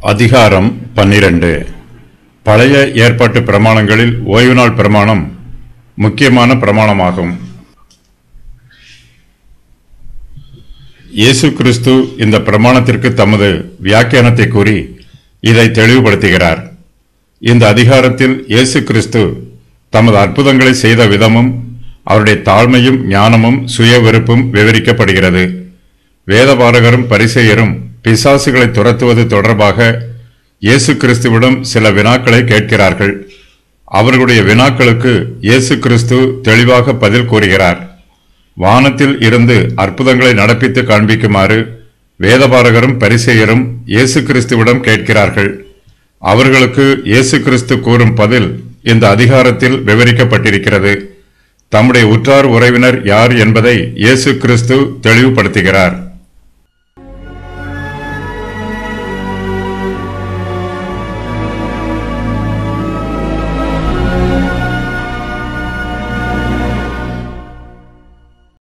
அதிகாரம் பன்னிரண்டு பழைய ஏற்பாட்டு பிரமாணங்களில் ஓய்வு நாள் பிரமாணம் முக்கியமான பிரமாணமாகும் இயேசு கிறிஸ்து இந்த பிரமாணத்திற்கு தமது வியாக்கியானத்தை கூறி இதை தெளிவுபடுத்துகிறார் இந்த அதிகாரத்தில் இயேசு கிறிஸ்து தமது அற்புதங்களை செய்த விதமும் அவருடைய தாழ்மையும் ஞானமும் சுய வெறுப்பும் விவரிக்கப்படுகிறது வேதபாரகரும் பரிசெயரும் பிசாசுகளை துரத்துவது தொடர்பாக இயேசு கிறிஸ்துவிடம் சில வினாக்களை கேட்கிறார்கள் அவர்களுடைய வினாக்களுக்கு இயேசு கிறிஸ்து தெளிவாக பதில் கூறுகிறார் வானத்தில் இருந்து அற்புதங்களை நடப்பித்து காண்பிக்குமாறு வேதபாரகரும் பரிசெயரும் இயேசு கிறிஸ்துவிடம் கேட்கிறார்கள் அவர்களுக்கு இயேசு கிறிஸ்து கூறும் பதில் இந்த அதிகாரத்தில் விவரிக்கப்பட்டிருக்கிறது தம்முடைய உற்றார் உறவினர் யார் என்பதை இயேசு கிறிஸ்து தெளிவுபடுத்துகிறார்